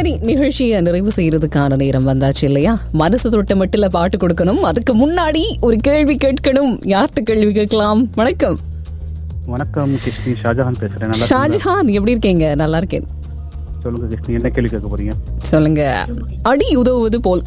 சரி நிகழ்ச்சியை நிறைவு செய்யறதுக்கான நேரம் வந்தாச்சு இல்லையா மனசு தொட்ட மட்டில பாட்டு கொடுக்கணும் அதுக்கு முன்னாடி ஒரு கேள்வி கேட்கணும் யார்கிட்ட கேள்வி கேட்கலாம் வணக்கம் வணக்கம் கிருஷ்ணி ஷாஜஹான் பேசுறேன் நல்லா இருக்கீங்களா? ஷாஜஹான் எப்படி இருக்கீங்க நல்லா இருக்கேன் சொல்லுங்க கிருஷ்ணி என்ன கேள்வி கேட்க போறீங்க சொல்லுங்க அடி உதவுவது போல்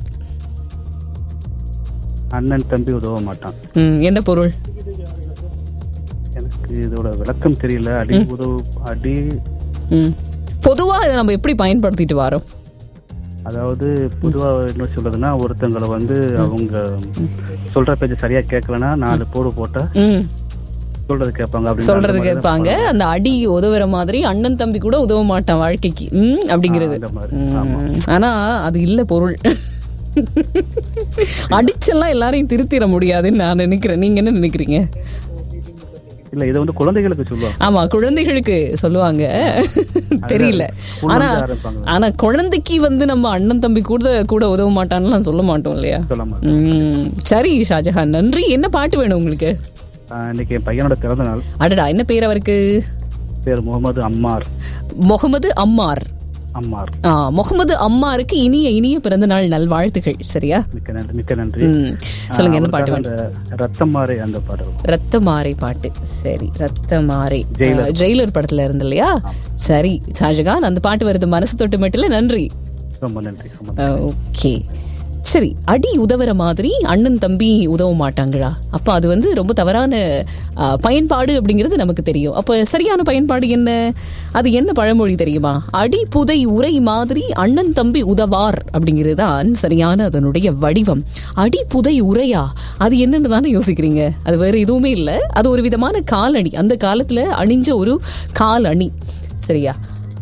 அண்ணன் தம்பி உதவ மாட்டான் ம், என்ன பொருள் எனக்கு இதோட விளக்கம் தெரியல அடி உதவு அடி ம். பொதுவா இதை நம்ம எப்படி பயன்படுத்திட்டு வரோம் அதாவது பொதுவா என்ன சொல்றதுன்னா ஒருத்தங்களை வந்து அவங்க சொல்ற பேச்சு சரியா கேட்கலன்னா நாலு போடு போட்டா ம் சொல்றது கேட்பாங்க அப்படின்னு சொல்றது அந்த மாதிரி தான் கேட்பாங்க அந்த அடி உதவுற மாதிரி அண்ணன் தம்பி கூட உதவ மாட்டான் வாழ்க்கைக்கு ம் அப்படிங்கிறது அந்த மாதிரி ஆமா ம், ஆனா அது இல்ல பொருள் அடிச்செல்லாம் எல்லாரையும் திருத்திட முடியாதுன்னு நான் நினைக்கிறேன் நீங்க என்ன நினைக்கிறீங்க இல்ல இதை வந்து குழந்தைகளுக்கு சொல்லுவாங்க ஆமா குழந்தைகளுக்கு சொல்லுவாங்க தெரியல ஆனா உணர்ந்து ஆரம்பிப்பாங்க. ஆனா குழந்தைக்கு வந்து நம்ம அண்ணன் தம்பி கூட கூட உதவ மாட்டான்லாம் சொல்ல மாட்டோம் இல்லையா சொல்ல மாட்டேன் ம், சரி ஷாஜஹான் நன்றி என்ன பாட்டு வேணும் உங்களுக்கு ஆஹ் இன்னைக்கு என் பையனோட பிறந்த நாள் அடடா என்ன பேர் அவருக்கு பேர் முகமது அம்மார் முகமது அம்மார் அம்மார் ஆ, முகமது அம்மாருக்கு இனிய இனிய பிறந்த நாள் நல்வாழ்த்துகள் சரியா மிக்க நன்றி மிக்க நன்றி ம், சொல்லுங்க என்ன பாட்டு அவருக்காக வேணும் அந்த ரத்தமாறை அந்த பாடல் ரத்த மாறை பாட்டு சரி ரத்த மாறை ஜெயிலர். ஆ, ஜெயிலர் படத்துல இருந்து இல்லையா சரி ஷாஜகான் அந்த பாட்டு வருது மனசு தொட்டு மட்டும் நன்றி ரொம்ப நன்றி ரொம்ப நன்றி. ஓகே சரி அடி உதவுற மாதிரி அண்ணன் தம்பி உதவ மாட்டாங்களா அப்ப அது வந்து ரொம்ப தவறான ஆ, பயன்பாடு அப்படிங்கிறது நமக்கு தெரியும் அப்ப சரியான பயன்பாடு என்ன அது என்ன பழமொழி தெரியுமா அடி புதை உரை மாதிரி அண்ணன் தம்பி உதவார் அப்படிங்கிறது தான் சரியான அதனுடைய வடிவம் அடி புதை உரையா அது என்னன்னு தானே யோசிக்கிறீங்க அது வேற எதுவுமே இல்லை அது ஒரு விதமான காலணி அந்த காலத்துல அணிஞ்ச ஒரு காலணி சரியா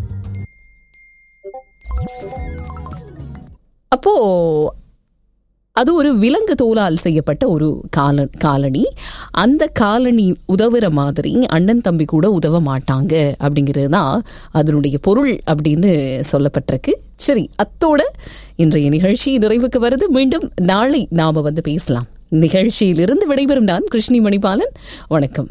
அப்போ அது ஒரு விலங்கு தோலால் செய்யப்பட்ட ஒரு கால காலணி அந்த காலணி உதவுற மாதிரி அண்ணன் தம்பி கூட உதவ மாட்டாங்க அப்படிங்கிறது தான் அதனுடைய பொருள் அப்படின்னு சொல்லப்பட்டிருக்கு சரி அத்தோட இன்றைய நிகழ்ச்சி நிறைவுக்கு வருது மீண்டும் நாளை நாம வந்து பேசலாம் நிகழ்ச்சியிலிருந்து விடைபெறும் நான் கிருஷ்ணி மணிபாலன் வணக்கம்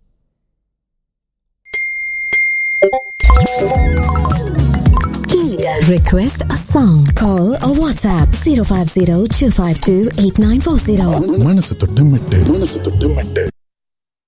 Request a song. Call or WhatsApp 050 252 8940. மனசு தொட்டு மெட்டு மனசு தொட்டு மெட்டு